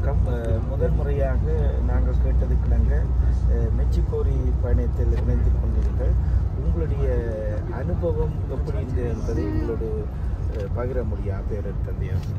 வணக்கம் அஹ், முதல் முறையாக நாங்கள் கேட்டது கிழங்க மெச்சிக்கோரி பயணத்தில் இணைந்து கொண்டீர்கள் உங்களுடைய அனுபவம் எப்படி இருந்தது என்பதை உங்களோடு அஹ், பகிர முடியும் பேரர் தந்தையார்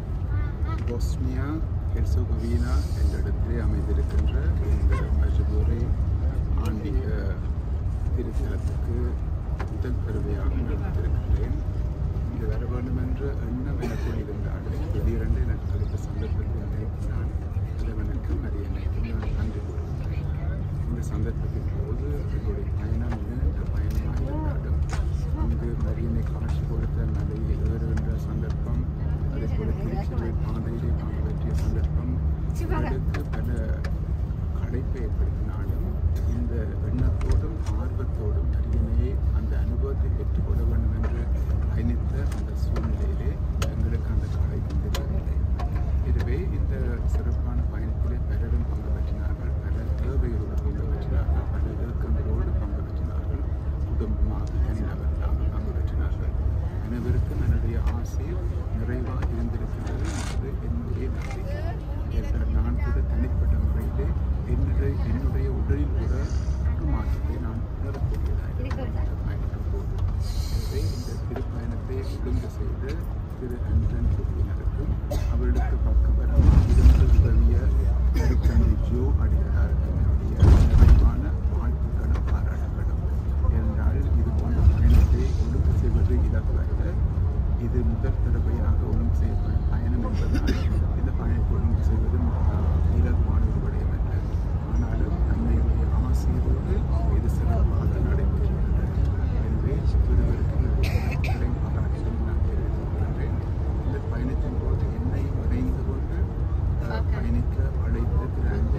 பொஸ்னியா ஹெர்சோகோவினா என்ற இடத்திலே அமைந்திருக்கின்ற இந்த மஜபூரி ஆன்மீக திருத்தலத்துக்கு முதல் பெருமையாக நடந்திருக்கின்றேன் இங்கு வர வேண்டும் என்ற எண்ணம் எனக்குள் இருந்தாலும் திடீரென்று எனக்கு கிடைத்த சந்தர்ப்பத்தை நினைத்து நான் இறைவனுக்கு அரியணைக்கு நான் நன்றி கூறுகின்றேன் இந்த சந்தர்ப்பத்தின் போது என்னுடைய பயணம் நீண்ட பயணமாக இருந்தாலும் அங்கு மரியனை காட்சி கொடுத்த மலை ஏறுகின்ற சந்தர்ப்பம் அதே போல திருச்சிலை பாதையிலே பங்கு பற்றிய சந்தர்ப்பம் எனக்கு பல களைப்பை ஏற்படுத்தினாலும் இந்த எண்ணத்தோடும் ஆர்வத்தோடும் அரியணையை அந்த அனுபவத்தை பெற்றுக்கொள்ள வேண்டும் என்று பயணித்த அந்த சூழ்நிலையிலே எங்களுக்கு அந்த களைப்பு தெரியவில்லை எனவே இந்த சிறப்பான பயணத்திலே பலரும் பங்கு பெற்றினார்கள் பல தேவைகளோடு பங்கு பெற்றினார்கள் பல இலக்கங்களோடு பங்கு பெற்றினார்கள் குடும்பமாக தனிநபர்களாக பங்கு பெற்றினார்கள் அனைவருக்கும் என்னுடைய ஆசை நிறைவாக இருந்திருக்கின்றது என்பது என்னுடைய நம்பிக்கை ஏனென்றால் நான் கூட தனிப்பட்ட முறையிலே என்னுடைய என்னுடைய உடலில் கூட ஒரு மாற்றத்தை நான் உணரக்கூடியதாக இருக்கிறேன் இந்த பயணத்தின் போது எனவே இந்த திருப்பயணத்தை ஒழுங்கு செய்து திரு அன்றன் குழுவினருக்கும் அவர்களுக்கு பக்கபலமாக இருந்து உதவிய திருத்தந்தை ஜோ அடிகளாருக்கும் என்னுடைய நிறைவான வாழ்த்துக்களும் பாராட்டப்படும் ஏனென்றால் இது போன்ற பயணத்தை ஒழுங்கு செய்வது இலக்கல்ல இது முதல் தடவையாக ஒழுங்கு செய்யப்படும் பயணம் என்பதால் இந்த பயணத்தை ஒழுங்கு செய்வது இலகுவான ஒரு விடயம் அல்ல ஆனாலும் அன்னையுடைய ஆசையோடு இது சிறப்பாக நடைபெறுகின்றது எனவே ஒருவருக்கு என்னுடைய பாராட்டுகளை நான் தெரிவித்துக் கொள்கின்றேன் இந்த பயணத்தின் போது என்னையும் இணைந்து கொண்டு அஹ், பயணிக்க அழைத்த திரு